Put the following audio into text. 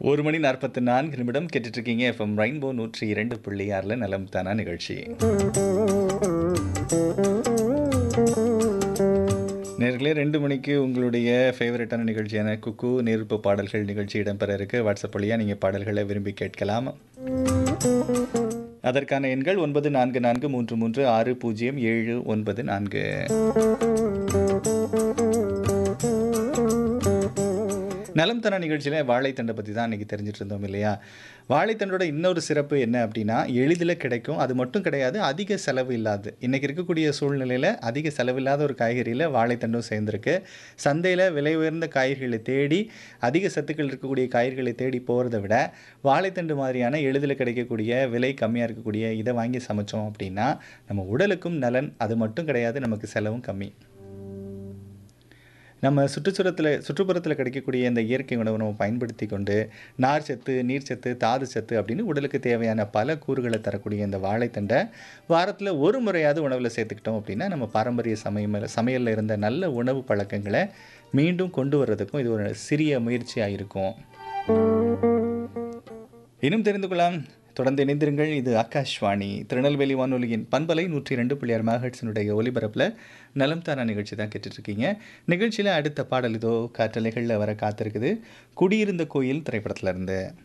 ஒரு மணி நாற்பத்தி நான்கு நிமிடம் கேட்டுட்டு இருக்கீங்க எஃப்எம் ரெயின்போ நூற்றி இரண்டு புள்ளி ஆறில் நலம் தானா நிகழ்ச்சி நேர்களே ரெண்டு மணிக்கு உங்களுடைய ஃபேவரட்டான நிகழ்ச்சியான குக்கு நெருப்பு பாடல்கள் நிகழ்ச்சி இடம்பெற இருக்கு வாட்ஸ்அப் வழியாக நீங்கள் பாடல்களை விரும்பி கேட்கலாம் அதற்கான எண்கள் ஒன்பது நான்கு நான்கு மூன்று மூன்று ஆறு பூஜ்ஜியம் ஏழு ஒன்பது நான்கு நலம் தர நிகழ்ச்சியில் வாழைத்தண்டை பற்றி தான் இன்றைக்கி தெரிஞ்சிட்டு இருந்தோம் இல்லையா வாழைத்தண்டோட இன்னொரு சிறப்பு என்ன அப்படின்னா எளிதில் கிடைக்கும் அது மட்டும் கிடையாது அதிக செலவு இல்லாது இன்றைக்கி இருக்கக்கூடிய சூழ்நிலையில் அதிக செலவில்லாத ஒரு காய்கறியில் வாழைத்தண்டும் சேர்ந்துருக்கு சந்தையில் விலை உயர்ந்த காய்கறிகளை தேடி அதிக சத்துக்கள் இருக்கக்கூடிய காய்கறிகளை தேடி போகிறத விட வாழைத்தண்டு மாதிரியான எளிதில் கிடைக்கக்கூடிய விலை கம்மியாக இருக்கக்கூடிய இதை வாங்கி சமைச்சோம் அப்படின்னா நம்ம உடலுக்கும் நலன் அது மட்டும் கிடையாது நமக்கு செலவும் கம்மி நம்ம சுற்றுச்சூரத்தில் சுற்றுப்புறத்தில் கிடைக்கக்கூடிய இந்த இயற்கை உணவை நம்ம பயன்படுத்தி கொண்டு நார் சத்து நீர்ச்சத்து தாது சத்து அப்படின்னு உடலுக்கு தேவையான பல கூறுகளை தரக்கூடிய இந்த வாழைத்தண்டை வாரத்தில் ஒரு முறையாவது உணவில் சேர்த்துக்கிட்டோம் அப்படின்னா நம்ம பாரம்பரிய சமையல் சமையலில் இருந்த நல்ல உணவு பழக்கங்களை மீண்டும் கொண்டு வர்றதுக்கும் இது ஒரு சிறிய முயற்சியாக இருக்கும் இன்னும் தெரிந்து கொள்ளலாம் தொடர்ந்து இணைந்திருங்கள் இது ஆகாஷ்வாணி திருநெல்வேலி வானொலியின் பண்பலை நூற்றி ரெண்டு புள்ளி ஆறு மகட்ஸினுடைய ஒலிபரப்பில் நலம் தானா நிகழ்ச்சி தான் கேட்டுட்ருக்கீங்க நிகழ்ச்சியில் அடுத்த பாடல் இதோ காற்றலைகளில் வர காத்திருக்குது குடியிருந்த கோயில் திரைப்படத்தில் இருந்து